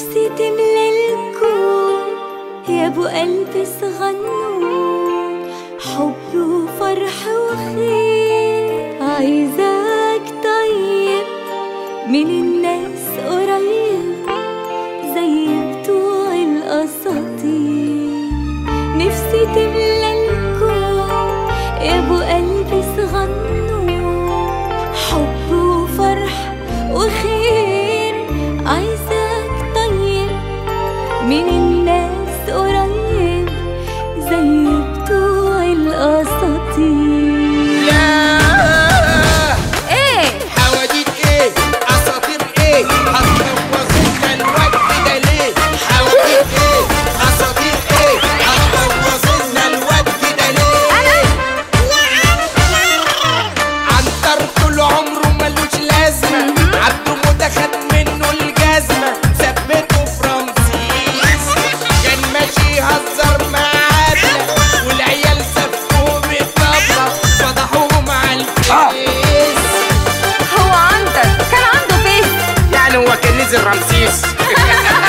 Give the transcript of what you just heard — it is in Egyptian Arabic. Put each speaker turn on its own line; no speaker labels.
نفسي تملى الكون يا ابو قلب صغنون حب وفرح وخير عايزاك طيب من الناس قريب زي بتوع الاساطير نفسي تملى الكون يا ابو قلب صغنون حب وفرح وخير عايزاك طيب من الناس قريب زي بتوع الاساطير
لا
ايه
حواديت ايه اساطير ايه هتبوظوا الوقت ده ليه حواديت ايه اساطير ايه هتبوظوا الوقت ده ليه عنتر طول عمره ملوش لازمه عبده موته خد منه الجزمه ثبته في رمسيس كان ماشي يهزر معانا والعيال سفوه بالطبله فضحوهم على الفيس
هو عنتر كان عنده فيس
يعني هو كان نزل رمسيس